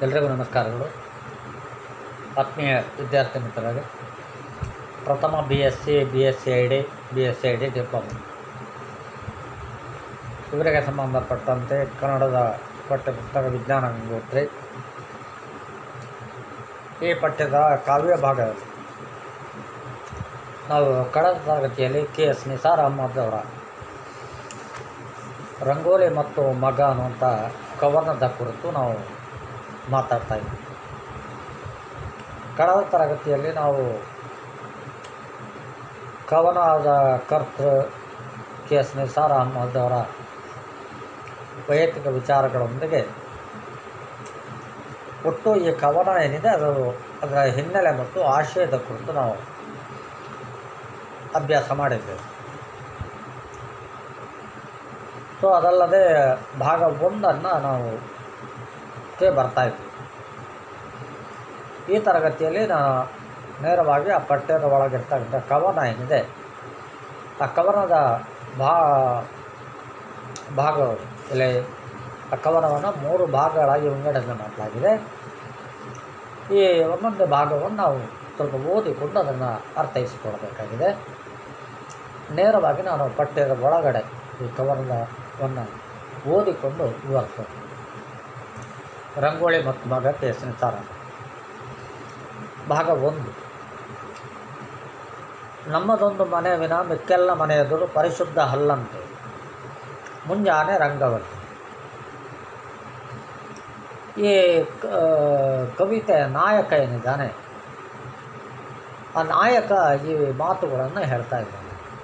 ಎಲ್ರಿಗೂ ನಮಸ್ಕಾರಗಳು ಆತ್ಮೀಯ ವಿದ್ಯಾರ್ಥಿ ಮಿತ್ರರಿಗೆ ಪ್ರಥಮ B S C B S C I D B S C I D diploma ಇವರಿಗೆ ಸಂಬಂಧಪಟ್ಟಂತೆ ಕನ್ನಡದ ಪಠ್ಯಪುಸ್ತಕ ವಿಜ್ಞಾನ ಗಂಗೋತ್ರಿ ಈ ಪಠ್ಯದ ಕಾವ್ಯ ಭಾಗ ನಾವು ಕಳೆದ ತರಗತಿಯಲ್ಲಿ ಕೆ ಎಸ್ ನಿಸಾರ್ ಅಹಮದ್ ಅವರ ರಂಗೋಲಿ ಮತ್ತು ಮಗ ಅನ್ನುವಂಥ ಕವನದ ಕುರಿತು ನಾವು ಮಾತಾಡ್ತಾ ಇದ್ವಿ ಕಳೆದ ತರಗತಿಯಲ್ಲಿ ನಾವು ಕವನದ ಕರ್ತೃ ಕೆ ಎಸ್ ನಿಸಾರ್ ಅಹಮದ್ ಅವರ ವೈಯಕ್ತಿಕ ವಿಚಾರಗಳೊಂದಿಗೆ ಒಟ್ಟು ಈ ಕವನ ಏನಿದೆ ಅದು ಅದರ ಹಿನ್ನೆಲೆ ಮತ್ತು ಆಶಯದ ಕುರಿತು ನಾವು ಅಭ್ಯಾಸ ಮಾಡಿದ್ದೇವೆ ಸೊ ಅದಲ್ಲದೆ ಭಾಗ ಒಂದನ್ನು ನಾವು ಕ್ಕೆ ಬರ್ತಾ ಇದ್ವಿ ಈ ತರಗತಿಯಲ್ಲಿ ನಾನು ನೇರವಾಗಿ ಆ ಪಠ್ಯದ ಒಳಗಿರ್ತಕ್ಕಂಥ ಕವನ ಏನಿದೆ ಆ ಕವನದ ಭಾ ಭಾಗ ಇಲ್ಲಿ ಆ ಕವನವನ್ನು ಮೂರು ಭಾಗಗಳಾಗಿ ವಿಂಗಡಣೆ ಮಾಡಲಾಗಿದೆ ಈ ಒಂದೊಂದು ಭಾಗವನ್ನು ನಾವು ಸ್ವಲ್ಪ ಓದಿಕೊಂಡು ಅದನ್ನು ಅರ್ಥೈಸಿಕೊಳ್ಬೇಕಾಗಿದೆ ನೇರವಾಗಿ ನಾನು ಪಠ್ಯದ ಒಳಗಡೆ ಈ ಕವನದವನ್ನು ಓದಿಕೊಂಡು ವಿವರಿಸ್ತೇನೆ ರಂಗೋಳಿ ಮತ್ತು ಮಗ ಕೇಸಿನ ಸಾರ ಭಾಗ ಒಂದು ನಮ್ಮದೊಂದು ಮನೆ ವಿನ ಮಿಕ್ಕೆಲ್ಲ ಮನೆಯೆದುರು ಪರಿಶುದ್ಧ ಹಲ್ಲಂತೆ ಮುಂಜಾನೆ ರಂಗವಲ್ಲಿ ಈ ಕ- ಕವಿತೆಯ ನಾಯಕ ಏನಿದ್ದಾನೆ ಆ ನಾಯಕ ಈ ಮಾತುಗಳನ್ನು ಹೇಳ್ತಾ ಇದ್ದಾನೆ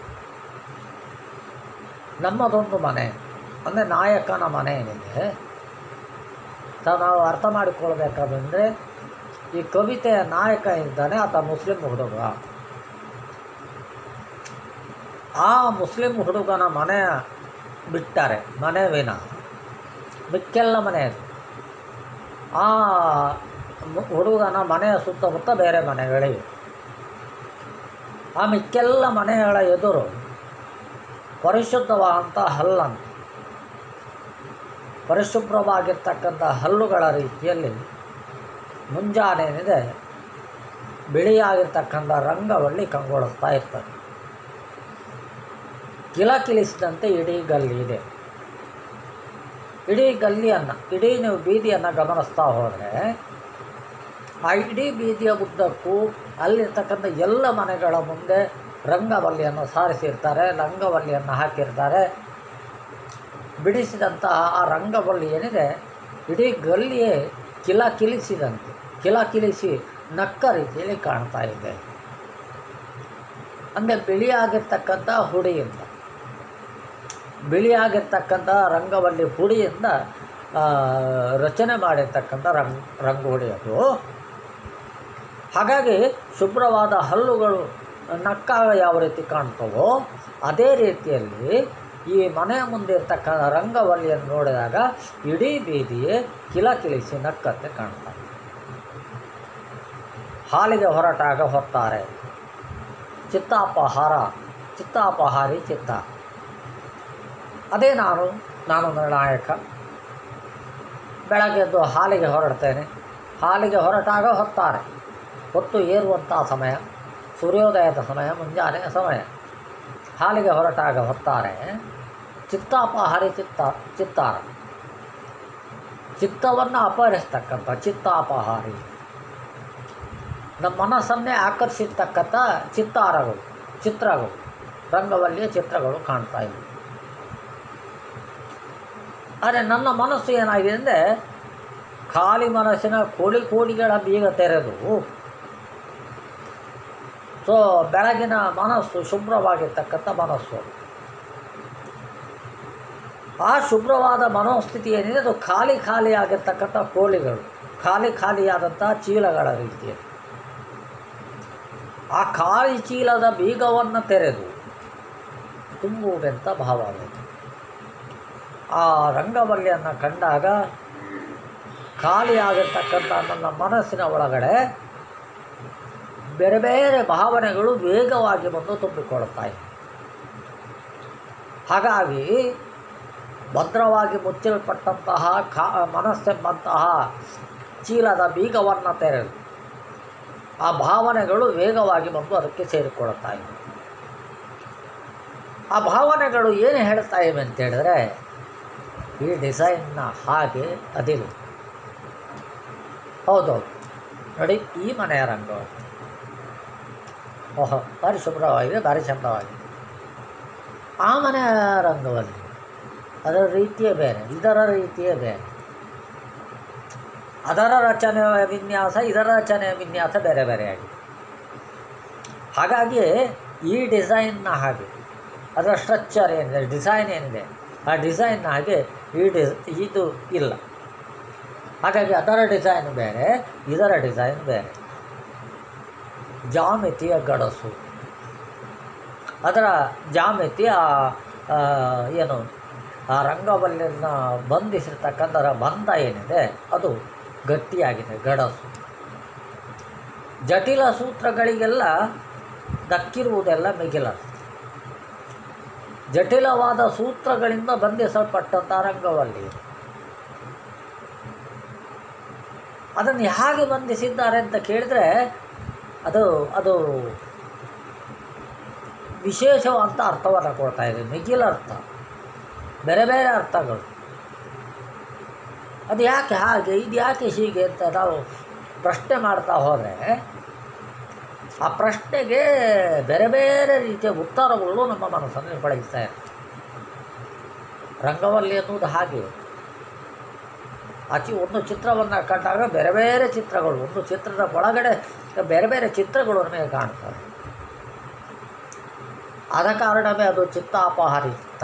ನಮ್ಮದೊಂದು ಮನೆ ಅಂದರೆ ನಾಯಕನ ಮನೆ ಏನಿದೆ ಸೊ ನಾವು ಅರ್ಥ ಮಾಡಿಕೊಳ್ಬೇಕಾದ್ರೆ ಈ ಕವಿತೆಯ ನಾಯಕ ಇದ್ದಾನೆ ಆತ ಮುಸ್ಲಿಂ ಹುಡುಗ ಆ ಮುಸ್ಲಿಂ ಹುಡುಗನ ಮನೆ ಬಿಟ್ಟಾರೆ ಮನೆ ವಿನ ಮಿಕ್ಕೆಲ್ಲ ಮನೆ ಇದೆ ಆ ಮು- ಹುಡುಗನ ಮನೆಯ ಸುತ್ತಮುತ್ತ ಬೇರೆ ಮನೆಗಳಿವೆ ಆ ಮಿಕ್ಕೆಲ್ಲ ಮನೆಗಳ ಎದುರು ಪರಿಶುದ್ಧವಾದಂಥ ಹಲ್ಲಂತ ಪರಿಶುಭ್ರವಾಗಿರ್ತಕ್ಕಂಥ ಹಲ್ಲುಗಳ ರೀತಿಯಲ್ಲಿ ಮುಂಜಾನೆ ಏನಿದೆ ಬಿಳಿಯಾಗಿರ್ತಕ್ಕಂಥ ರಂಗವಲ್ಲಿ ಕಂಗೊಳಿಸ್ತಾ ಇರ್ತದೆ ಕಿಲಕಿಲಿಸಿದಂತೆ ಇಡೀ ಗಲ್ಲಿ ಇದೆ ಇಡೀ ಗಲ್ಲಿಯನ್ನು ಇಡೀ ನೀವು ಬೀದಿಯನ್ನು ಗಮನಿಸ್ತಾ ಹೋದರೆ ಆ ಇಡೀ ಬೀದಿಯ ಉದ್ದಕ್ಕೂ ಅಲ್ಲಿರ್ತಕ್ಕಂಥ ಎಲ್ಲ ಮನೆಗಳ ಮುಂದೆ ರಂಗವಲ್ಲಿಯನ್ನು ಸಾರಿಸಿರ್ತಾರೆ ರಂಗವಲ್ಲಿಯನ್ನು ಹಾಕಿರ್ತಾರೆ ಬಿಡಿಸಿದಂತಹ ಆ ರಂಗವಲ್ಲಿ ಏನಿದೆ ಇಡೀ ಗಲ್ಲಿಯೇ ಕಿಲಕಿಲಿಸಿದಂತೆ ಕಿಲಕಿಲಿಸಿ ನಕ್ಕ ರೀತಿಯಲ್ಲಿ ಕಾಣ್ತಾ ಇದೆ ಅಂದರೆ ಬಿಳಿಯಾಗಿರ್ತಕ್ಕಂಥ ಹುಡಿಯಿಂದ ಬಿಳಿಯಾಗಿರ್ತಕ್ಕಂಥ ರಂಗವಲ್ಲಿ ಹುಡಿಯಿಂದ ಆ, ರಚನೆ ಮಾಡಿರ್ತಕ್ಕಂಥ ರಂಗ್ ರಂಗೋಲಿ ಅದು ಹಾಗಾಗಿ ಶುಭ್ರವಾದ ಹಲ್ಲುಗಳು ನಕ್ಕಾಗ ಯಾವ ರೀತಿ ಕಾಣ್ತವೋ ಅದೇ ರೀತಿಯಲ್ಲಿ ಈ ಮನೆಯ ಮುಂದೆ ಇರ್ತಕ್ಕ ರಂಗವಲ್ಲಿಯನ್ನು ನೋಡಿದಾಗ ಇಡೀ ಬೀದಿಯೇ ಕಿಲಕಿಲಿಸಿ ನಕ್ಕಂತೆ ಕಾಣ್ತಾರೆ ಹಾಲಿಗೆ ಹೊರಟಾಗ ಹೊತ್ತಾರೆ ಚಿತ್ತಾಪಹಾರ ಚಿತ್ತಾಪಹಾರಿ ಚಿತ್ತ ಅದೇ ನಾನು ನಾನು ನಿರ್ಣಾಯಕ ಬೆಳಗ್ಗೆ ಎದ್ದು ಹಾಲಿಗೆ ಹೊರಡ್ತೇನೆ ಹಾಲಿಗೆ ಹೊರಟಾಗ ಹೊತ್ತಾರೆ ಹೊತ್ತು ಏರುವಂಥ ಸಮಯ ಸೂರ್ಯೋದಯದ ಸಮಯ ಮುಂಜಾನೆಯ ಸಮಯ ಹಾಲಿಗೆ ಹೊರಟಾಗ ಹೊತ್ತಾರೆ ಚಿತ್ತಾಪಹಾರಿ ಚಿತ್ತ ಚಿತ್ತಾರ ಚಿತ್ತವನ್ನು ಅಪಹರಿಸ್ತಕ್ಕಂಥ ಚಿತ್ತಾಪಹಾರಿ ನಮ್ಮ ಮನಸ್ಸನ್ನೇ ಆಕರ್ಷಿಸ್ತಕ್ಕಂಥ ಚಿತ್ತಾರಗಳು ಚಿತ್ರಗಳು ರಂಗವಲ್ಲಿಯ ಚಿತ್ರಗಳು ಕಾಣ್ತಾ ಇವೆ ಆದರೆ ನನ್ನ ಮನಸ್ಸು ಏನಾಗಿದೆ ಅಂದರೆ ಖಾಲಿ ಮನಸ್ಸಿನ ಕೋಳಿ ಕೋಡಿಗಳ ಬೀಗ ತೆರೆದು ಸೊ ಬೆಳಗಿನ ಮನಸ್ಸು ಶುಭ್ರವಾಗಿರ್ತಕ್ಕಂಥ ಮನಸ್ಸು ಆ ಶುಭ್ರವಾದ ಮನೋಸ್ಥಿತಿ ಏನಿದೆ ಅದು ಖಾಲಿ ಖಾಲಿ ಆಗಿರ್ತಕ್ಕಂಥ ಕೋಳಿಗಳು ಖಾಲಿ ಖಾಲಿಯಾದಂಥ ಚೀಲಗಳ ರೀತಿಯಲ್ಲಿ ಆ ಖಾಲಿ ಚೀಲದ ಬೀಗವನ್ನು ತೆರೆದು ತುಂಬುವುದೆಂತ ಭಾವ ಆಗುತ್ತೆ ಆ ರಂಗವಲ್ಲಿಯನ್ನು ಕಂಡಾಗ ಖಾಲಿಯಾಗಿರ್ತಕ್ಕಂಥ ನನ್ನ ಮನಸ್ಸಿನ ಒಳಗಡೆ ಬೇರೆ ಬೇರೆ ಭಾವನೆಗಳು ವೇಗವಾಗಿ ಬಂದು ತುಂಬಿಕೊಳ್ಳುತ್ತಾ ಇವೆ ಹಾಗಾಗಿ ಭದ್ರವಾಗಿ ಮುಚ್ಚಲ್ಪಟ್ಟಂತಹ ಖಾ ಮನಸ್ಸೆಂಬಂತಹ ಚೀಲದ ಬೀಗವನ್ನು ತೆರೆದು ಆ ಭಾವನೆಗಳು ವೇಗವಾಗಿ ಬಂದು ಅದಕ್ಕೆ ಸೇರಿಕೊಳ್ಳುತ್ತಾ ಇವೆ ಆ ಭಾವನೆಗಳು ಏನು ಹೇಳ್ತಾ ಇವೆ ಅಂತ ಹೇಳಿದ್ರೆ ಈ ಡಿಸೈನ್ನ ಹಾಗೆ ಅದಿಲ್ಲ ಹೌದೌದು ನೋಡಿ ಈ ಮನೆಯ ರಂಗ ಓಹೋ ಭಾರಿ ಶುಭ್ರವಾಗಿದೆ ಭಾರಿ ಚಂದವಾಗಿದೆ ಆ ಮನೆಯ ರಂಗವಲ್ಲಿ ಅದರ ರೀತಿಯೇ ಬೇರೆ ಇದರ ರೀತಿಯೇ ಬೇರೆ ಅದರ ರಚನೆ ವಿನ್ಯಾಸ ಇದರ ರಚನೆ ವಿನ್ಯಾಸ ಬೇರೆ ಬೇರೆಯಾಗಿದೆ ಹಾಗಾಗಿ ಈ ಡಿಸೈನ್ನ ಹಾಗೆ ಅದರ ಸ್ಟ್ರಕ್ಚರ್ ಏನಿದೆ ಡಿಸೈನ್ ಏನಿದೆ ಆ ಡಿಸೈನ್ನ ಹಾಗೆ ಈ ಡಿ ಇದು ಇಲ್ಲ ಹಾಗಾಗಿ ಅದರ ಡಿಸೈನ್ ಬೇರೆ ಇದರ ಡಿಸೈನ್ ಬೇರೆ ಜಾಮಿತಿಯ ಗಡಸು ಅದರ ಜಾಮಿತಿ ಆ ಆ, ಏನು ಆ ರಂಗವಲ್ಲಿನ ಬಂಧಿಸಿರ್ತಕ್ಕಂಥರ ಬಂಧ ಏನಿದೆ ಅದು ಗಟ್ಟಿಯಾಗಿದೆ ಗಡಸು ಜಟಿಲ ಸೂತ್ರಗಳಿಗೆಲ್ಲ ದಕ್ಕಿರುವುದೆಲ್ಲ ಮಿಗಿಲ ಜಟಿಲವಾದ ಸೂತ್ರಗಳಿಂದ ಬಂಧಿಸಲ್ಪಟ್ಟಂಥ ರಂಗವಲ್ಲಿ ಇದು. ಅದನ್ನು ಹೇಗೆ ಬಂಧಿಸಿದ್ದಾರೆ ಅಂತ ಕೇಳಿದ್ರೆ ಅದು ಅದು ವಿಶೇಷವಾದ ಅರ್ಥವನ್ನು ಕೊಡ್ತಾ ಇದೆ ಮಿಗಿಲ ಅರ್ಥ ಬೇರೆ ಬೇರೆ ಅರ್ಥಗಳು ಅದು ಯಾಕೆ ಹಾಗೆ ಇದು ಯಾಕೆ ಹೀಗೆ ಅಂತ ನಾವು ಪ್ರಶ್ನೆ ಮಾಡ್ತಾ ಹೋದರೆ ಆ ಪ್ರಶ್ನೆಗೆ ಬೇರೆ ಬೇರೆ ರೀತಿಯ ಉತ್ತರಗಳು ನಮ್ಮ ಮನಸ್ಸನ್ನು ಪಳಗಿಸ್ತಾ ಇರ್ತವೆ ರಂಗವಲ್ಲಿ ಎನ್ನುವುದು ಹಾಗೆ ಆಚೆ ಒಂದು ಚಿತ್ರವನ್ನು ಕಂಡಾಗ ಬೇರೆ ಬೇರೆ ಚಿತ್ರಗಳು ಒಂದು ಚಿತ್ರದ ಒಳಗಡೆ ಬೇರೆ ಬೇರೆ ಚಿತ್ರಗಳು ನಮಗೆ ಕಾಣ್ತವೆ ಆದ ಕಾರಣವೇ ಅದು ಚಿತ್ತಾಪಹಾರಿ ಚಿತ್ತ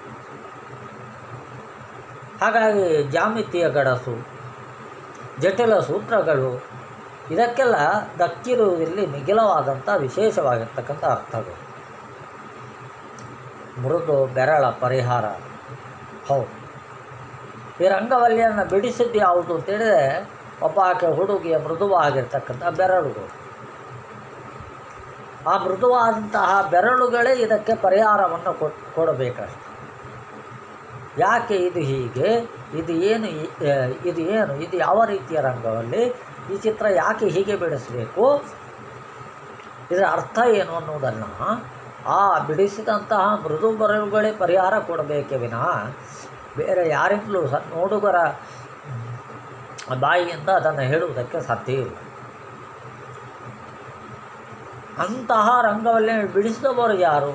ಹಾಗಾಗಿ ಜಾಮಿತಿಯ ಗಡಸು ಜಟಿಲ ಸೂತ್ರಗಳು ಇದಕ್ಕೆಲ್ಲ ದಕ್ಕಿರುವುದಲ್ಲಿ ಮಿಗಿಲವಾದಂಥ ವಿಶೇಷವಾಗಿರ್ತಕ್ಕಂಥ ಅರ್ಥಗಳು ಮೃದು ಬೆರಳ ಪರಿಹಾರ ಹೌದು ಈ ರಂಗವಲ್ಲಿಯನ್ನು ಬಿಡಿಸಿದ್ದು ಯಾವುದು ಅಂತೇಳಿದ್ರೆ ಒಬ್ಬ ಆಕೆ ಹುಡುಗಿಯ ಮೃದುವಾಗಿರ್ತಕ್ಕಂಥ ಬೆರಳುಗಳು ಆ ಮೃದುವಾದಂತಹ ಬೆರಳುಗಳೇ ಇದಕ್ಕೆ ಪರಿಹಾರವನ್ನು ಕೊಟ್ ಕೊಡಬೇಕಷ್ಟೆ ಯಾಕೆ ಇದು ಹೀಗೆ ಇದು ಏನು ಈ- ಆ, ಇದು ಏನು ಇದು ಯಾವ ರೀತಿಯ ರಂಗವಲ್ಲಿ ಈ ಚಿತ್ರ ಯಾಕೆ ಹೀಗೆ ಬಿಡಿಸಬೇಕು ಇದರ ಅರ್ಥ ಏನು ಅನ್ನೋದನ್ನು ಆ ಬಿಡಿಸಿದಂತಹ ಮೃದು ಬೆರಳುಗಳೇ ಪರಿಹಾರ ಕೊಡಬೇಕೇ ವಿನಃ ಬೇರೆ ಯಾರಿಂದಲೂ ಸ ನೋಡುಗರ ಬಾಯಿಯಿಂದ ಅದನ್ನು ಹೇಳುವುದಕ್ಕೆ ಸಾಧ್ಯ ಇಲ್ಲ ಅಂತಹ ರಂಗವಲ್ಲಿ ಬಿಡಿಸಿದವರು ಯಾರು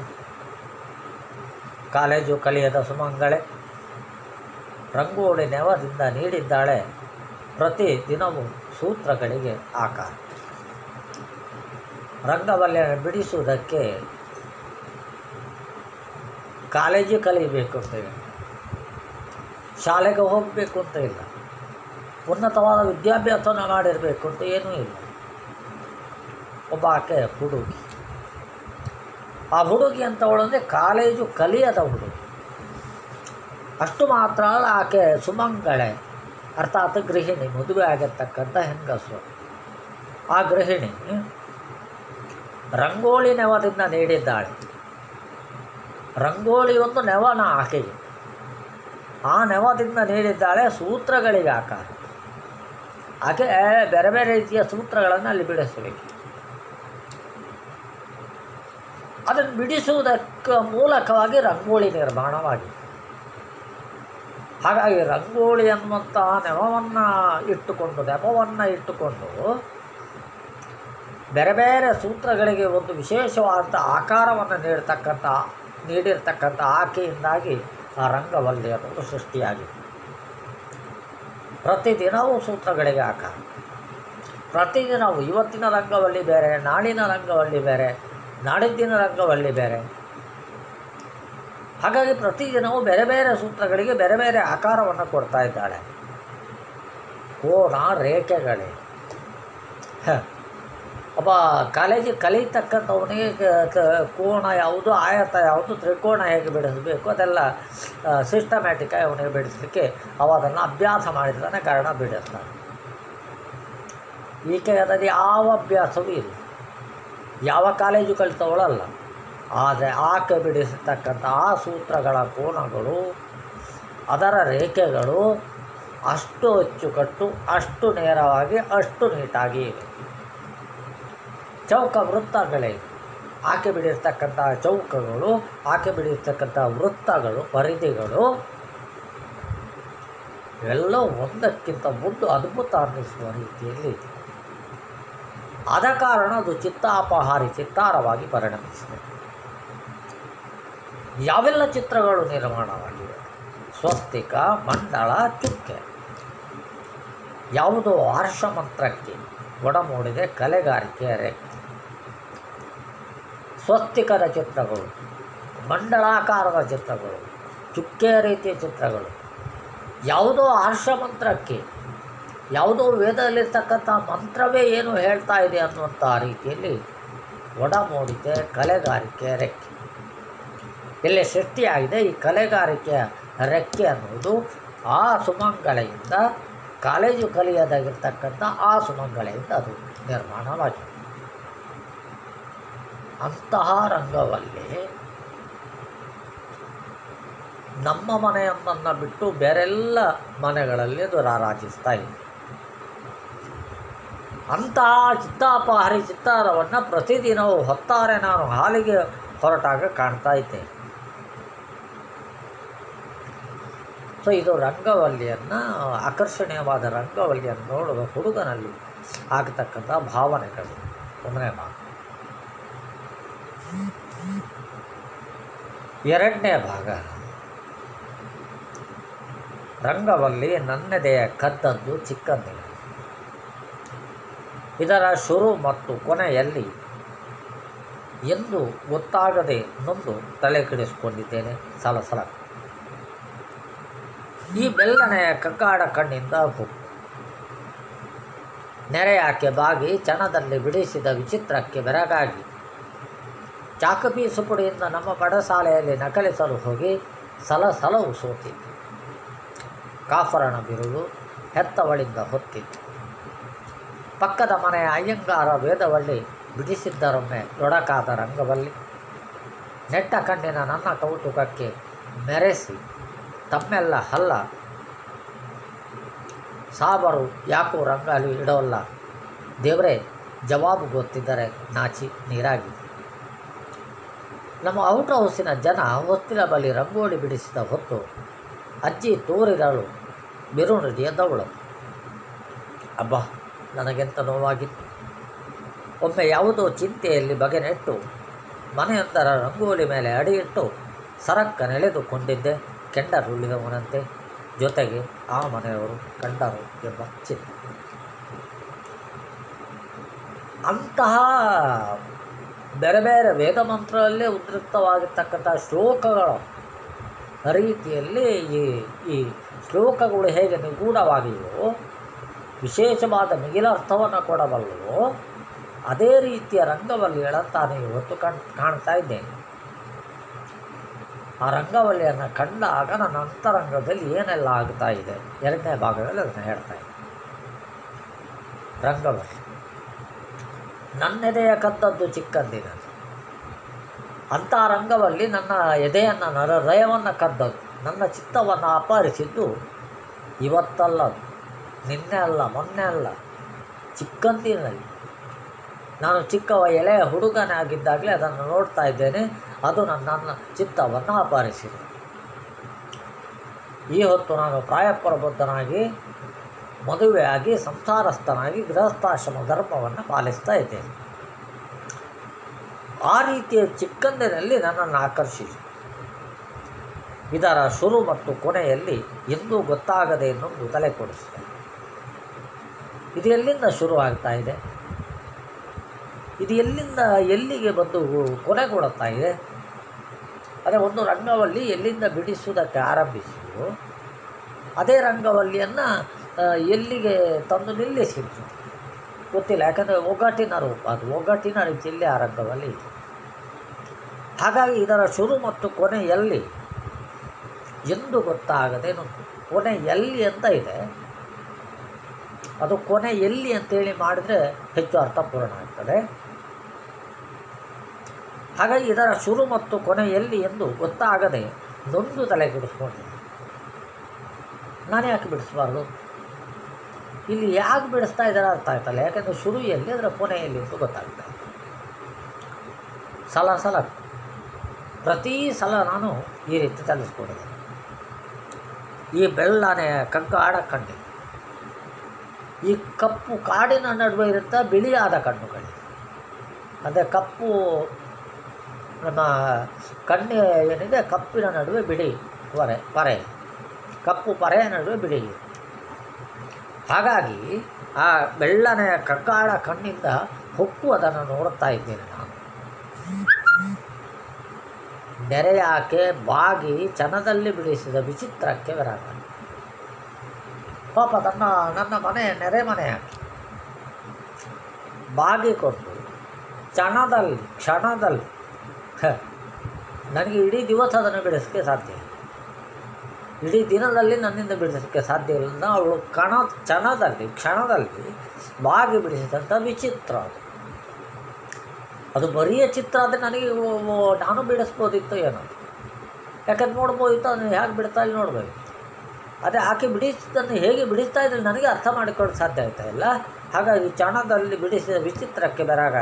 ಕಾಲೇಜು ಕಲಿಯದ ಸುಮಂಗಳೆ ರಂಗೋಲಿ ನೆವದಿಂದ ನೀಡಿದ್ದಾಳೆ ಪ್ರತಿ ದಿನವೂ ಸೂತ್ರಗಳಿಗೆ ಆಕಾರ ರಂಗವಲ್ಲಿಯನ್ನು ಬಿಡಿಸುವುದಕ್ಕೆ ಕಾಲೇಜು ಕಲಿಬೇಕು ಅಂತ ಇಲ್ಲ ಶಾಲೆಗೆ ಹೋಗಬೇಕು ಅಂತ ಇಲ್ಲ ಉನ್ನತವಾದ ವಿದ್ಯಾಭ್ಯಾಸನ ಮಾಡಿರಬೇಕು ಅಂತ ಏನೂ ಇಲ್ಲ ಒಬ್ಬ ಆಕೆ ಹುಡುಗಿ ಆ ಹುಡುಗಿ ಅಂತವಳಂದರೆ ಕಾಲೇಜು ಕಲಿಯದ ಹುಡುಗಿ ಅಷ್ಟು ಮಾತ್ರ ಅಲ್ಲ ಆಕೆ ಸುಮಂಗಳೆ ಅರ್ಥಾತ್ ಗೃಹಿಣಿ ಮದುವೆ ಆಗಿರ್ತಕ್ಕಂಥ ಹೆಂಗಸು ಆ ಗೃಹಿಣಿ ರಂಗೋಲಿ ನೆವದಿಂದ ನೀಡಿದ್ದಾಳೆ ರಂಗೋಲಿ ಒಂದು ನೆವನ ಆಕೆಗೆ ಆ ನೆವದಿಂದ ನೀಡಿದ್ದಾಳೆ ಸೂತ್ರಗಳಿಗೆ ಆಕಾರ ಆಕೆ ಬೇರೆ ಬೇರೆ ರೀತಿಯ ಸೂತ್ರಗಳನ್ನು ಅಲ್ಲಿ ಬಿಡಿಸಬೇಕು ಅದನ್ನು ಬಿಡಿಸುವುದಕ್ಕೆ ಮೂಲಕವಾಗಿ ರಂಗೋಲಿ ನಿರ್ಮಾಣವಾಗಿದೆ ಹಾಗಾಗಿ ರಂಗೋಲಿ ಅನ್ನುವಂತಹ ನೆವವನ್ನು ಇಟ್ಟುಕೊಂಡು ನೆಪವನ್ನು ಇಟ್ಟುಕೊಂಡು ಬೇರೆ ಬೇರೆ ಸೂತ್ರಗಳಿಗೆ ಒಂದು ವಿಶೇಷವಾದ ಆಕಾರವನ್ನು ನೀಡ್ತಕ್ಕಂಥ ನೀಡಿರ್ತಕ್ಕಂಥ ಆಕೆಯಿಂದಾಗಿ ಆ ರಂಗವಲ್ಲಿ ಅನ್ನೋದು ಸೃಷ್ಟಿಯಾಗಿದೆ ಪ್ರತಿದಿನವೂ ಸೂತ್ರಗಳಿಗೆ ಆಕಾರ ಪ್ರತಿದಿನವೂ ಇವತ್ತಿನ ರಂಗವಲ್ಲಿ ಬೇರೆ ನಾಳಿನ ರಂಗವಲ್ಲಿ ಬೇರೆ ನಾಡಿದ್ದಿನ ರಂಗವಲ್ಲಿ ಬೇರೆ ಹಾಗಾಗಿ ಪ್ರತಿದಿನವೂ ಬೇರೆ ಬೇರೆ ಸೂತ್ರಗಳಿಗೆ ಬೇರೆ ಬೇರೆ ಆಕಾರವನ್ನು ಕೊಡ್ತಾ ಇದ್ದಾಳೆ ಕೋಣ ರೇಖೆಗಳೇ ಹ. ಒಬ್ಬ ಕಾಲೇಜಿಗೆ ಕಲಿತಕ್ಕಂಥವನಿಗೆ ಕ- ಕ- ಕೋಣ ಯಾವುದು ಆಯತ ಯಾವುದು ತ್ರಿಕೋಣ ಹೇಗೆ ಬಿಡಿಸಬೇಕು ಅದೆಲ್ಲ ಸಿಸ್ಟಮ್ಯಾಟಿಕ್ಕಾಗಿ ಅವನಿಗೆ ಬಿಡಿಸಲಿಕ್ಕೆ ಅವ ಅದನ್ನು ಅಭ್ಯಾಸ ಮಾಡಿದ್ದಾನೆ ಕಾರಣ ಬಿಡಿಸ್ತಾನೆ ಈಕೆ ಅದರಲ್ಲಿ ಯಾವ ಅಭ್ಯಾಸವೂ ಇಲ್ಲ ಯಾವ ಕಾಲೇಜು ಕಲಿತವಳಲ್ಲ ಆದರೆ ಆಕೆ ಬಿಡಿಸತಕ್ಕಂಥ ಆ ಸೂತ್ರಗಳ ಕೋನಗಳು ಅದರ ರೇಖೆಗಳು ಅಷ್ಟು ಅಚ್ಚುಕಟ್ಟು ಅಷ್ಟು ನೇರವಾಗಿ ಅಷ್ಟು ನೀಟಾಗಿ ಇದೆ ಚೌಕ ವೃತ್ತಗಳೇ ಇವೆ. ಆಕೆ ಬಿಡಿರ್ತಕ್ಕಂಥ ಚೌಕಗಳು ಆಕೆ ಬಿಡಿರ್ತಕ್ಕಂಥ ವೃತ್ತಗಳು ಪರಿಧಿಗಳು ಇವೆಲ್ಲವೂ ಒಂದಕ್ಕಿಂತ ಒಂದು ಅದ್ಭುತ ಅನ್ನಿಸುವ ರೀತಿಯಲ್ಲಿ ಇದೆ ಆದ ಕಾರಣ ಅದು ಚಿತ್ತಾಪಹಾರಿ ಚಿತ್ತಾರವಾಗಿ ಪರಿಣಮಿಸಿದೆ ಯಾವೆಲ್ಲ ಚಿತ್ರಗಳು ನಿರ್ಮಾಣವಾಗಿವೆ ಸ್ವಸ್ತಿಕ ಮಂಡಳ ಚುಕ್ಕೆ ಯಾವುದೋ ಹರ್ಷ ಮಂತ್ರಕ್ಕೆ ಒಡಮೂಡಿದೆ ಕಲೆಗಾರಿಕೆಯ ರೆಕ್ಕೆ ಸ್ವಸ್ತಿಕದ ಚಿತ್ರಗಳು ಮಂಡಳಾಕಾರದ ಚಿತ್ರಗಳು ಚುಕ್ಕೆಯ ರೀತಿಯ ಚಿತ್ರಗಳು ಯಾವುದೋ ಹರ್ಷ ಮಂತ್ರಕ್ಕೆ ಯಾವುದೋ ವೇದದಲ್ಲಿರ್ತಕ್ಕಂಥ ಮಂತ್ರವೇ ಏನು ಹೇಳ್ತಾ ಇದೆ ಅನ್ನುವಂಥ ರೀತಿಯಲ್ಲಿ ಒಡಮೂಡಿದೆ ಕಲೆಗಾರಿಕೆ ರೆಕ್ಕೆ ಇಲ್ಲಿ ಸೃಷ್ಟಿಯಾಗಿದೆ ಈ ಕಲೆಗಾರಿಕೆಯ ರೆಕ್ಕೆ ಅನ್ನುವುದು ಆ ಸುಮಂಗಳೆಯಿಂದ ಕಾಲೇಜು ಕಲಿಯದಾಗಿರ್ತಕ್ಕಂಥ ಆ ಸುಮಂಗಳೆಯಿಂದ ಅದು ನಿರ್ಮಾಣವಾಗಿದೆ ಅಂತಹ ರಂಗವಲ್ಲಿ ನಮ್ಮ ಮನೆಯೊಂದನ್ನು ಬಿಟ್ಟು ಬೇರೆಲ್ಲ ಮನೆಗಳಲ್ಲಿ ಅದು ರಾರಾಜಿಸ್ತಾ ಇದೆ ಅಂತಹ ಚಿತ್ತಾಪಹಾರಿ ಚಿತ್ತಾರವನ್ನು ಪ್ರತಿದಿನವೂ ಹೊತ್ತಾರೆ ನಾನು ಹಾಲಿಗೆ ಹೊರಟಾಗ ಕಾಣ್ತಾ ಇದ್ದೆ ಸೊ ಇದು ರಂಗವಲ್ಲಿಯನ್ನು ಆಕರ್ಷಣೀಯವಾದ ರಂಗವಲ್ಲಿಯನ್ನು ನೋಡುವ ಹುಡುಗನಲ್ಲಿ ಆಗತಕ್ಕಂಥ ಭಾವನೆಗಳು ಒಂದನೇ ಭಾಗ ಎರಡನೇ ಭಾಗ ರಂಗವಲ್ಲಿ ನನ್ನದೆಯ ಕದ್ದದ್ದು ಚಿಕ್ಕಂದಿನ ಇದರ ಶುರು ಮತ್ತು ಕೊನೆಯಲ್ಲಿ ಎಂದು ಗೊತ್ತಾಗದೆ ನೊಂದು ತಲೆ ಕೆಡಿಸಿಕೊಂಡಿದ್ದೇನೆ ಸಲ ಸಲ ಈ ಬೆಲ್ಲನೆಯ ಕಗ್ಗಾಡ ಕಣ್ಣಿಂದ ಬು ನೆರೆಯಾಕೆ ಬಾಗಿ ಚಣದಲ್ಲಿ ಬಿಡಿಸಿದ ವಿಚಿತ್ರಕ್ಕೆ ಬೆರಗಾಗಿ ಚಾಕಪೀಸು ಪುಡಿಯಿಂದ ನಮ್ಮ ಪಡಸಾಲೆಯಲ್ಲಿ ನಕಲಿಸಲು ಹೋಗಿ ಸಲ ಸಲವು ಸೋತಿತ್ತು ಕಾಫರಣ ಬಿರುದು ಹೆತ್ತವಳಿಂದ ಹೊತ್ತಿತ್ತು ಪಕ್ಕದ ಮನೆಯ ಅಯ್ಯಂಗಾರ ವೇದವಳ್ಳಿ ಬಿಡಿಸಿದ್ದರೊಮ್ಮೆ ದೊಡಕಾದ ರಂಗವಲ್ಲಿ ನೆಟ್ಟ ಕಣ್ಣಿನ ನನ್ನ ಕೌತುಕಕ್ಕೆ ಮೆರೆಸಿ ತಮ್ಮೆಲ್ಲ ಹಲ್ಲ ಸಾಬರು ಯಾಕೋ ರಂಗಾಲಿ ಇಡೋಲ್ಲ ದೇವರೇ ಜವಾಬು ಗೊತ್ತಿದ್ದರೆ ನಾಚಿ ನೀರಾಗಿ ನಮ್ಮ ಔಟ್ ಹೌಸಿನ ಜನ ಹೊತ್ತಿನ ಬಳಿ ರಂಗೋಲಿ ಬಿಡಿಸಿದ ಹೊತ್ತು ಅಜ್ಜಿ ತೋರಿದಳು ಬಿರುನುಡಿ ಎದ್ದವಳು ಅಬ್ಬಾ ನನಗೆಂತ ನೋವಾಗಿತ್ತು ಒಮ್ಮೆ ಯಾವುದೋ ಚಿಂತೆಯಲ್ಲಿ ಬಗೆನೆಟ್ಟು ಮನೆಯೊಂದರ ರಂಗೋಲಿ ಮೇಲೆ ಅಡಿಯಿಟ್ಟು ಸರಕ್ಕ ನೆಳೆದುಕೊಂಡಿದ್ದೆ ಕೆಂಡರುಳಿದವನಂತೆ ಜೊತೆಗೆ ಆ ಮನೆಯವರು ಕಂಡರು ಎಂಬ ಚಿಂತೆ ಅಂತಹ ಬೇರೆ ಬೇರೆ ವೇದ ಮಂತ್ರದಲ್ಲೇ ಉದ್ರಿಕ್ತವಾಗಿರ್ತಕ್ಕಂಥ ಶ್ಲೋಕಗಳ ರೀತಿಯಲ್ಲಿ ಈ ಈ ಶ್ಲೋಕಗಳು ಹೇಗೆ ನಿಗೂಢವಾಗಿವೆಯೋ ವಿಶೇಷವಾದ ಮಿಗಿಲಾರ್ಥವನ್ನು ಕೊಡಬಲ್ಲವೋ ಅದೇ ರೀತಿಯ ರಂಗವಲ್ಲಿಗಳನ್ನು ತಾನು ಇವತ್ತು ಕಣ್ ಕಾಣ್ತಾ ಇದ್ದೇನೆ ಆ ರಂಗವಲ್ಲಿಯನ್ನು ಕಂಡಾಗ ನನ್ನ ಅಂತರಂಗದಲ್ಲಿ ಏನೆಲ್ಲ ಆಗ್ತಾ ಇದೆ ಎರಡನೇ ಭಾಗದಲ್ಲಿ ಅದನ್ನು ಹೇಳ್ತಾ ಇದ್ದೆ ರಂಗವಲ್ಲಿ ನನ್ನೆದೆಯ ಕದ್ದದ್ದು ಚಿಕ್ಕಂದಿನ ಅಂಥ ರಂಗವಲ್ಲಿ ನನ್ನ ಎದೆಯನ್ನು ನರ ಹೃದಯವನ್ನು ಕದ್ದದ್ದು ನನ್ನ ಚಿತ್ತವನ್ನು ಅಪಹರಿಸಿದ್ದು ಇವತ್ತಲ್ಲ ಅದು. ನಿನ್ನೆ ಅಲ್ಲ ಮೊನ್ನೆ ಅಲ್ಲ ಚಿಕ್ಕಂದಿನಲ್ಲಿ ನಾನು ಚಿಕ್ಕವ ಎಳೆಯ ಹುಡುಗನೇ ಆಗಿದ್ದಾಗಲೇ ಅದನ್ನು ನೋಡ್ತಾ ಇದ್ದೇನೆ ಅದು ನನ್ನ ನನ್ನ ಚಿತ್ತವನ್ನು ಅಪಹರಿಸಿದೆ ಈ ಹೊತ್ತು ನಾನು ಪ್ರಾಯಪ್ರಬುದ್ಧನಾಗಿ ಮದುವೆಯಾಗಿ ಸಂಸಾರಸ್ಥನಾಗಿ ಗೃಹಸ್ಥಾಶ್ರಮ ಧರ್ಮವನ್ನು ಪಾಲಿಸ್ತಾ ಇದ್ದೇನೆ ಆ ರೀತಿಯ ಚಿಕ್ಕಂದಿನಲ್ಲಿ ನನ್ನನ್ನು ಆಕರ್ಷಿಸಿತು ಇದರ ಶುರು ಮತ್ತು ಕೊನೆಯಲ್ಲಿ ಎಂದೂ ಗೊತ್ತಾಗದೆ ಇನ್ನೊಂದು ತಲೆ ಕೊಡಿಸಿದೆ ಇದು ಎಲ್ಲಿಂದ ಶುರು ಆಗ್ತಾ ಇದೆ ಇದು ಎಲ್ಲಿಂದ ಎಲ್ಲಿಗೆ ಬಂದು ಕೊನೆಗೊಳ್ಳುತ್ತಾ ಇದೆ ಅದೇ ಒಂದು ರಂಗವಲ್ಲಿ ಎಲ್ಲಿಂದ ಬಿಡಿಸುವುದಕ್ಕೆ ಆರಂಭಿಸಿದ್ರು ಅದೇ ರಂಗವಲ್ಲಿಯನ್ನು ಎಲ್ಲಿಗೆ ತಂದು ನಿಲ್ಲಿಸಿದ್ರು ಗೊತ್ತಿಲ್ಲ ಯಾಕಂದರೆ ಒಗ್ಗಟ್ಟಿನ ರೂಪ ಅದು ಒಗ್ಗಟ್ಟಿನ ರೀತಿಯಲ್ಲಿ ಆ ರಂಗವಲ್ಲಿ ಇದೆ ಹಾಗಾಗಿ ಇದರ ಶುರು ಮತ್ತು ಕೊನೆ ಎಲ್ಲಿ ಎಂದು ಗೊತ್ತಾಗದೆ ನೊಂದು. ಕೊನೆ ಎಲ್ಲಿ ಅಂತ ಇದೆ ಅದು ಕೊನೆ ಎಲ್ಲಿ ಅಂತೇಳಿ ಮಾಡಿದರೆ ಹೆಚ್ಚು ಅರ್ಥಪೂರ್ಣ ಆಗ್ತದೆ ಹಾಗಾಗಿ ಇದರ ಶುರು ಮತ್ತು ಕೊನೆ ಎಲ್ಲಿ ಎಂದು ಗೊತ್ತಾಗದೆ ನೊಂದು ತಲೆಗೆಡಿಸ್ಕೊಂಡಿದೆ ನಾನು ಯಾಕೆ ಬಿಡಿಸ್ಬಾರ್ದು ಇಲ್ಲಿ ಯಾಕೆ ಬಿಡಿಸ್ತಾ ಇದ್ದಾರೆ ಅರ್ಥ ಆಯ್ತಲ್ಲ ಯಾಕೆಂದರೆ ಶುರು ಎಲ್ಲಿ ಅದರ ಕೊನೆಯಲ್ಲಿ ಅಂತ ಗೊತ್ತಾಗ್ತಾ ಇದೆ ಸಲ ಸಲ ಪ್ರತಿ ಸಲ ನಾನು ಈ ರೀತಿ ತಲೆಸ್ಕೊಂಡಿದ್ದೇನೆ ಈ ಬೆಳ್ಳನೆ ಕಗ್ಗಾಡ ಕಣ್ಣು ಈ ಕಪ್ಪು ಕಾಡಿನ ನಡುವೆ ಇರುತ್ತಾ ಬಿಳಿಯಾದ ಕಣ್ಣುಗಳು ಅಂದರೆ ಕಪ್ಪು ನಮ್ಮ ಕಣ್ಣು ಏನಿದೆ ಕಪ್ಪಿನ ನಡುವೆ ಬಿಳಿ ಪೊರೆ ಪರೆ ಕಪ್ಪು ಪರೆಯ ನಡುವೆ ಬಿಳಿ ಹಾಗಾಗಿ ಆ ಬೆಳ್ಳನೆಯ ಕಗ್ಗಾಳ ಕಣ್ಣಿಂದ ಹೊಕ್ಕು ಅದನ್ನು ನೋಡುತ್ತಾ ಇದ್ದೇನೆ ನಾನು ನೆರೆಯಾಕೆ ಬಾಗಿ ಚನದಲ್ಲಿ ಬಿಡಿಸಿದ ವಿಚಿತ್ರಕ್ಕೆ ವಿರಾಗ ಪಾಪ ತನ್ನ ನನ್ನ ಮನೆ ನೆರೆ ಮನೆ ಹಾಕಿ ಬಾಗಿಕೊಂಡು ಚಣದಲ್ಲಿ ಕ್ಷಣದಲ್ಲಿ ಹ, ನನಗೆ ಇಡೀ ದಿವಸ ಅದನ್ನು ಬಿಡಿಸೋಕ್ಕೆ ಸಾಧ್ಯ ಇಲ್ಲ ಇಡೀ ದಿನದಲ್ಲಿ ನನ್ನಿಂದ ಬಿಡಿಸೋಕ್ಕೆ ಸಾಧ್ಯ ಇಲ್ಲ ಅವಳು ಕಣ ಚಣದಲ್ಲಿ ಕ್ಷಣದಲ್ಲಿ ಬಾಗಿ ಬಿಡಿಸಿದಂಥ ವಿಚಿತ್ರ ಅದು ಅದು ಬರಿಯ ಚಿತ್ರ ಆದರೆ ನನಗೆ ಓ- ಓ- ನಾನು ಬಿಡಿಸ್ಬೋದಿತ್ತು ಏನೋ ಯಾಕಂದ್ರೆ ನೋಡ್ಬೋದಿತ್ತು ಅದನ್ನು ಹೇಗೆ ಬಿಡ್ತಾ ಇಲ್ಲಿ ನೋಡ್ಬೇಕು ಅದೇ ಆಕೆ ಬಿಡಿಸಿದ್ದನ್ನು ಹೇಗೆ ಬಿಡಿಸ್ತಾ ಇದ್ರೆ ನನಗೆ ಅರ್ಥ ಮಾಡಿಕೊಳ್ಳೋಕೆ ಸಾಧ್ಯ ಆಯ್ತಾ ಇಲ್ಲ ಹಾಗಾಗಿ ಚಣದಲ್ಲಿ ಬಿಡಿಸಿದ ವಿಚಿತ್ರಕ್ಕೆ ಬೆರಗ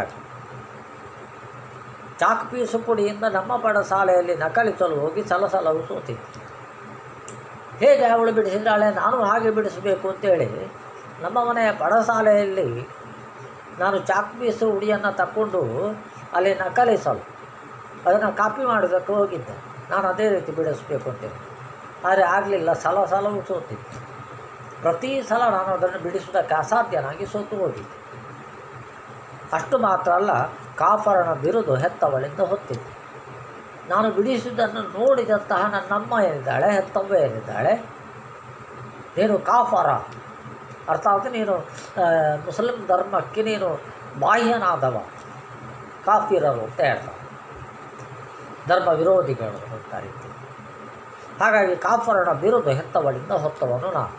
ಚಾಕ್ ಪೀಸು ಪುಡಿಯಿಂದ ನಮ್ಮ ಪಡ ಶಾಲೆಯಲ್ಲಿ ನಕಲಿಸಲು ಹೋಗಿ ಸಲಸಲವು ಸೋತಿತ್ತು ಹೇಗೆ ಅವಳು ಬಿಡಿಸಿದ್ದಾಳೆ ನಾನು ಹಾಗೆ ಬಿಡಿಸಬೇಕು ಅಂತೇಳಿ ನಮ್ಮ ಮನೆಯ ಪಡಸಾಲೆಯಲ್ಲಿ ನಾನು ಚಾಕ್ ಪೀಸು ಉಡಿಯನ್ನು ತಕ್ಕೊಂಡು ಅಲ್ಲಿ ನಕಲಿಸಲು ಅದನ್ನು ಕಾಪಿ ಮಾಡೋದಕ್ಕೆ ಹೋಗಿದ್ದೆ ನಾನು ಅದೇ ರೀತಿ ಬಿಡಿಸ್ಬೇಕು ಅಂತೇಳಿ ಆದರೆ ಆಗಲಿಲ್ಲ ಸಲ ಸಲವೂ ಸೋತಿತ್ತು ಪ್ರತಿ ಸಲ ನಾನು ಅದನ್ನು ಬಿಡಿಸುವುದಕ್ಕೆ ಅಸಾಧ್ಯನಾಗಿ ಸೋತು ಹೋಗಿದ್ದೆ ಅಷ್ಟು ಮಾತ್ರ ಅಲ್ಲ ಕಾಫರನ ಬಿರುದು ಹೆತ್ತವಳಿಂದ ಹೊತ್ತಿತ್ತು ನಾನು ಬಿಡಿಸಿದ್ದನ್ನು ನೋಡಿದಂತಹ ನನ್ನಮ್ಮ ಏನಿದ್ದಾಳೆ ಹೆತ್ತವ್ವ ಏನಿದ್ದಾಳೆ ನೀನು ಕಾಫರ ಅರ್ಥಾತ್ ನೀನು ಆ, ಮುಸ್ಲಿಂ ಧರ್ಮಕ್ಕೆ ನೀನು ಬಾಹ್ಯನಾದವ ಕಾಫಿರರು ಅಂತ ಹೇಳ್ತಾರೆ ಧರ್ಮ ವಿರೋಧಿಗಳು ಅಂತ ರೀತಿ ಹಾಗಾಗಿ ಕಾಫರನ ಬಿರುದು ಹೆತ್ತವಳಿಂದ ಹೊತ್ತವನು ನಾನು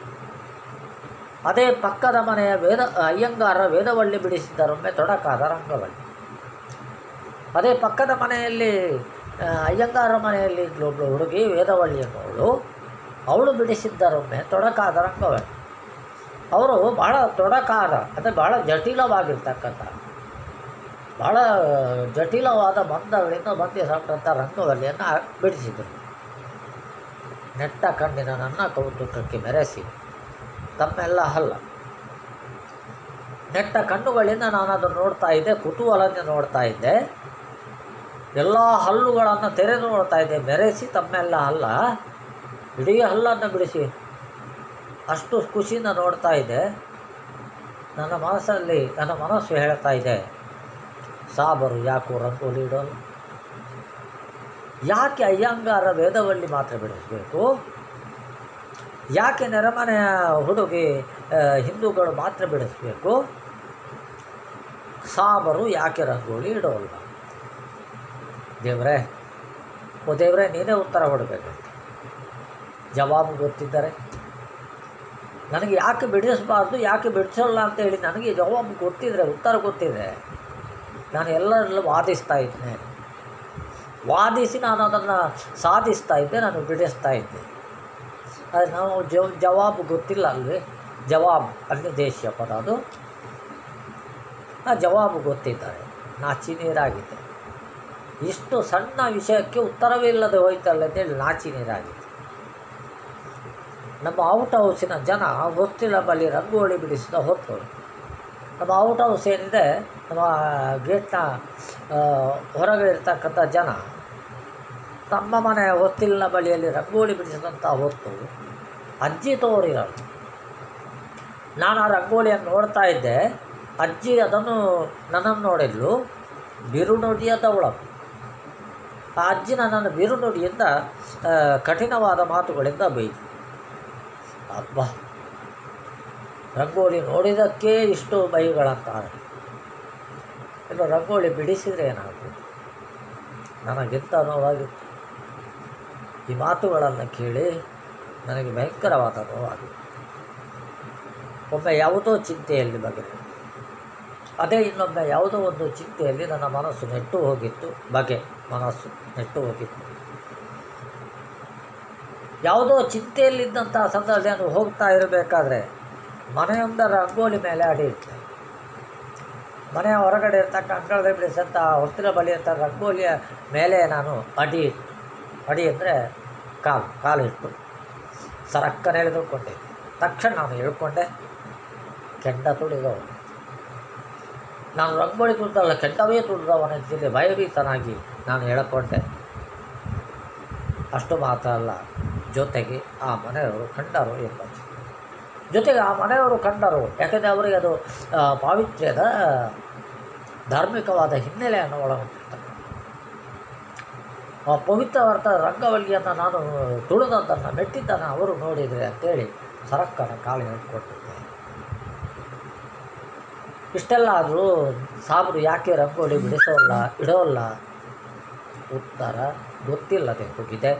ಅದೇ ಪಕ್ಕದ ಮನೆಯ ವೇದ ಅಯ್ಯಂಗಾರ ವೇದವಳ್ಳಿ ಬಿಡಿಸಿದ್ದರೊಮ್ಮೆ ತೊಡಕಾದ ರಂಗವಳ್ಳಿ ಅದೇ ಪಕ್ಕದ ಮನೆಯಲ್ಲಿ ಆ, ಅಯ್ಯಂಗಾರ ಮನೆಯಲ್ಲಿ ಇದ್ಲು ಒಬ್ಳು ಹುಡುಗಿ ವೇದವಳ್ಳಿ ಅನ್ನೋಳು ಅವಳು ಬಿಡಿಸಿದ್ದರೊಮ್ಮೆ ತೊಡಕಾದ ರಂಗವಳ್ಳಿ ಅವರು ಭಾಳ ತೊಡಕಾದ ಅಂದರೆ ಭಾಳ ಜಟಿಲವಾಗಿರ್ತಕ್ಕಂಥ ಭಾಳ ಜಟಿಲವಾದ ಬಂಧಗಳಿಂದ ಬಂಧಿಸಲ್ಪಟ್ಟಂಥ ರಂಗವಲ್ಲಿಯನ್ನು ಬಿಡಿಸಿದರು ನೆಟ್ಟ ಕಣ್ಣಿನ ನನ್ನ ಕೌತುಕಕ್ಕೆ ಮೆರೆಸಿ ತಮ್ಮೆಲ್ಲ ಹಲ್ಲ ನೆಟ್ಟ ಕಣ್ಣುಗಳಿಂದ ನಾನು ಅದನ್ನು ನೋಡ್ತಾ ಇದ್ದೆ ಕುತೂಹಲದಿಂದ ನೋಡ್ತಾ ಇದ್ದೆ ಎಲ್ಲ ಹಲ್ಲುಗಳನ್ನು ತೆರೆದು ನೋಡ್ತಾ ಇದ್ದೆ ಮೆರೆಸಿ ತಮ್ಮೆಲ್ಲ ಹಲ್ಲ ಇಡೀ ಹಲ್ಲನ್ನು ಬಿಡಿಸಿ ಅಷ್ಟು ಖುಷಿಯಿಂದ ನೋಡ್ತಾ ಇದ್ದೆ ನನ್ನ ಮನಸ್ಸಲ್ಲಿ ನನ್ನ ಮನಸ್ಸು ಹೇಳ್ತಾ ಇದೆ ಸಾಬರು ಯಾಕೋ ರಂಗೋಲಿ ಇಡೋಲ್ಲ ಯಾಕೆ ಅಯ್ಯಂಗಾರ ವೇದವಳ್ಳಿ ಮಾತ್ರ ಬಿಡಿಸಬೇಕು ಯಾಕೆ ನೆರೆಮನೆಯ ಹುಡುಗಿ ಆ, ಹಿಂದೂಗಳು ಮಾತ್ರ ಬಿಡಿಸ್ಬೇಕು ಸಾಬರು ಯಾಕೆ ರಂಗೋಲಿ ಇಡೋಲ್ಲ ದೇವರೇ ಓ ದೇವರೇ ನೀನೇ ಉತ್ತರ ಕೊಡಬೇಕು ಜವಾಬು ಗೊತ್ತಿದ್ದರೆ ನನಗೆ ಯಾಕೆ ಬಿಡಿಸಬಾರ್ದು ಯಾಕೆ ಬಿಡಿಸೋಲ್ಲ ಅಂತ ಹೇಳಿ ನನಗೆ ಜವಾಬು ಗೊತ್ತಿದ್ರೆ ಉತ್ತರ ಗೊತ್ತಿದೆ ನಾನು ಎಲ್ಲರಲ್ಲೂ ವಾದಿಸ್ತಾ ಇದ್ದೆ ವಾದಿಸಿ ನಾನು ಅದನ್ನು ಸಾಧಿಸ್ತಾ ಇದ್ದೆ ನಾನು ಬಿಡಿಸ್ತಾ ಇದ್ದೆ ಅದು ನಾವು ಜವ ಜವಾಬು ಗೊತ್ತಿಲ್ಲ ಅಲ್ವೇ ಜವಾಬು ಅನ್ಯ ದೇಶೀಯ ಪದ ಅದು ಆ ಜವಾಬು ಗೊತ್ತಿದ್ದಾರೆ ನಾಚಿ ನೀರಾಗಿದೆ ಇಷ್ಟು ಸಣ್ಣ ವಿಷಯಕ್ಕೆ ಉತ್ತರವೇ ಇಲ್ಲದೆ ಹೋಯ್ತಲ್ಲ ಅಂತೇಳಿ ನಾಚಿ ನೀರಾಗಿದೆ ನಮ್ಮ ಔಟ್ ಹೌಸಿನ ಜನ ಹೊಸ್ತಿಲ ಬಳಿ ರಂಗೋಲಿ ಬಿಡಿಸಿದ ಹೊತ್ತು ನಮ್ಮ ಔಟ್ ಹೌಸ್ ಏನಿದೆ ನಮ್ಮ ಗೇಟ್ನ ಆ, ಹೊರಗೆ ಇರ್ತಕ್ಕಂಥ ಜನ ತಮ್ಮ ಮನೆಯ ಹೊಸ್ತಿಲಿನ ಬಳಿಯಲ್ಲಿ ರಂಗೋಲಿ ಬಿಡಿಸಿದಂಥ ಹೊತ್ತು ಅಜ್ಜಿ ತೋರಿರಳು ನಾನು ಆ ರಂಗೋಲಿಯನ್ನು ನೋಡ್ತಾ ಇದ್ದೆ ಅಜ್ಜಿ ಅದನ್ನು ನನ್ನನ್ನು ನೋಡಿದ್ಲು ಬಿರುನುಡಿಯದವಳದು ಆ ಅಜ್ಜಿ ನನ್ನನ್ನು ಬಿರುನುಡಿಯಿಂದ ಆ, ಕಠಿಣವಾದ ಮಾತುಗಳಿಂದ ಬೈದು ಅಬ್ಬ ರಂಗೋಲಿ ನೋಡಿದ್ದಕ್ಕೆ ಇಷ್ಟು ಬೈಗಳಂತಾರೆ ಇನ್ನು ರಂಗೋಲಿ ಬಿಡಿಸಿದರೆ ಏನಾಗ್ಬೋದು ನನಗೆಂತ ನೋವಾಗಿತ್ತು ಈ ಮಾತುಗಳನ್ನು ಕೇಳಿ ನನಗೆ ಭಯಂಕರವಾದ ನೋವಾಗಿತ್ತು ಒಮ್ಮೆ ಯಾವುದೋ ಚಿಂತೆಯಲ್ಲಿ ಬಗೆ ಅದೇ ಇನ್ನೊಮ್ಮೆ ಯಾವುದೋ ಒಂದು ಚಿಂತೆಯಲ್ಲಿ ನನ್ನ ಮನಸ್ಸು ನೆಟ್ಟು ಹೋಗಿತ್ತು ಬಗೆ ಮನಸ್ಸು ನೆಟ್ಟು ಹೋಗಿತ್ತು ಯಾವುದೋ ಚಿಂತೆಯಲ್ಲಿದ್ದಂಥ ಸಂದರ್ಭ ನಾನು ಹೋಗ್ತಾ ಇರಬೇಕಾದ್ರೆ ಮನೆಯೊಂದರ ರಂಗೋಲಿ ಮೇಲೆ ಅಡಿ ಇಟ್ಟೆ ಮನೆಯ ಹೊರಗಡೆ ಇರ್ತಕ್ಕ ಅಂಗಳದ ಬಿಡಿಸಂಥ ಹೊತ್ತಿನ ಬಳಿ ಅಂತ ರಂಗೋಲಿಯ ಮೇಲೆ ನಾನು ಅಡಿ ಅಡಿ ಅಂದರೆ ಕಾಲು ಕಾಲು ಇಟ್ಟು ಸರಕ್ಕನೆ ಎಳೆದುಕೊಂಡೆ ತಕ್ಷಣ ನಾನು ಹೇಳ್ಕೊಂಡೆ ಕೆಂಡ ತುಳಿದವ ನಾನು ರಂಗೋಲಿ ತುಳಿದಲ್ಲ ಕೆಂಡವೇ ತುಳಿದವನೆಂತೇಳಿ ಭಯಭೀತನಾಗಿ ನಾನು ಹೇಳ್ಕೊಂಡೆ ಅಷ್ಟು ಮಾತ್ರ ಅಲ್ಲ ಜೊತೆಗೆ ಆ ಮನೆಯವರು ಕಂಡರು ಎಂಬುದು ಜೊತೆಗೆ ಆ ಮನೆಯವರು ಕಂಡರು ಯಾಕಂದರೆ ಅವರಿಗೆ ಅದು ಆ, ಪಾವಿತ್ರ್ಯದ ಧಾರ್ಮಿಕವಾದ ಹಿನ್ನೆಲೆಯನ್ನು ಒಳಗೊಂಡಿರ್ತಕ್ಕಂಥ ಆ ಪವಿತ್ರವಾದ ರಂಗವಲ್ಲಿಯನ್ನು ನಾನು ತುಳಿದದ್ದನ್ನು ಮೆಟ್ಟಿದ್ದನ್ನು ಅವರು ನೋಡಿದರೆ ಅಂತೇಳಿ ಸರಕ್ಕನ ಕಾಲು ಹೇಳ್ಕೊಟ್ಟಿದ್ದೆ ಇಷ್ಟೆಲ್ಲ ಆದರೂ ಸಾಬರು ಯಾಕೆ ರಂಗೋಲಿ ಬಿಡಿಸೋಲ್ಲ ಇಡೋಲ್ಲ ಉತ್ತರ ಗೊತ್ತಿಲ್ಲದೆ ಹೋಗಿದೆ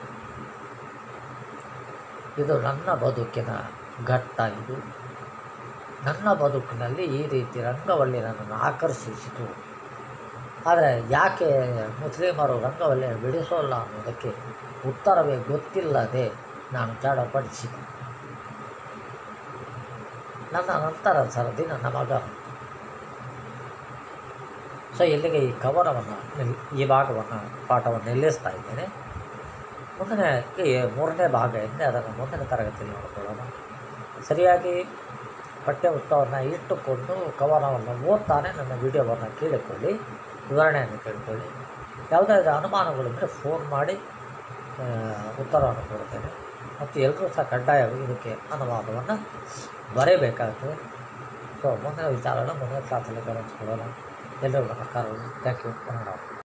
ಇದು ನನ್ನ ಬದುಕಿನ ಘಟ್ಟ ಇದು ನನ್ನ ಬದುಕಿನಲ್ಲಿ ಈ ರೀತಿ ರಂಗವಲ್ಲಿ ನನ್ನನ್ನು ಆಕರ್ಷಿಸಿತು ಆದರೆ ಯಾಕೆ ಮುಸ್ಲಿಮರು ರಂಗವಲ್ಲಿ ಬಿಡಿಸೋಲ್ಲ ಅನ್ನೋದಕ್ಕೆ ಉತ್ತರವೇ ಗೊತ್ತಿಲ್ಲದೆ ನಾನು ಜಾಡಪಡಿಸಿದೆ ನನ್ನ ನಂತರ ಸರದಿ ನನ್ನ ಮಗ ಸೊ ಇಲ್ಲಿಗೆ ಈ ಕವನವನ್ನು ನಿಲ್ ಈ ಭಾಗವನ್ನು ಪಾಠವನ್ನು ನಿಲ್ಲಿಸ್ತಾ ಇದ್ದೇನೆ ಮುಂದಿನ ಈ ಮೂರನೇ ಭಾಗ ಎಂದರೆ ಅದನ್ನು ಮುಂದಿನ ತರಗತಿಯಲ್ಲಿ ನೋಡಿಕೊಳ್ಳೋಣ ಸರಿಯಾಗಿ ಪಠ್ಯಪುಸ್ತಕವನ್ನು ಇಟ್ಟುಕೊಂಡು ಕವನವನ್ನು ಓದ್ತಾನೆ ನನ್ನ ವಿಡಿಯೋವನ್ನು ಕೇಳಿಕೊಳ್ಳಿ ವಿವರಣೆಯನ್ನು ಕೇಳಿಕೊಳ್ಳಿ ಯಾವುದಾದ್ರೂ ಅನುಮಾನಗಳಿದ್ದರೆ ಫೋನ್ ಮಾಡಿ ಆ, ಉತ್ತರವನ್ನು ಕೊಡ್ತೇನೆ ಮತ್ತು ಎಲ್ಲರೂ ಸಹ ಕಡ್ಡಾಯವಾಗಿ ಇದಕ್ಕೆ ಅನುವಾದವನ್ನು ಬರೆಯಬೇಕಾಗ್ತದೆ ಸೊ ಮುಂದಿನ ವಿಚಾರವನ್ನು ಮುಂದಿನ ಕ್ಲಾಸಲ್ಲಿ ಗಮನಿಸ್ಕೊಳ್ಳೋಣ ಎಲ್ಲರಿಗೂ ನಮಸ್ಕಾರಗಳು ಥ್ಯಾಂಕ್ ಯು ಕನ್ನಡ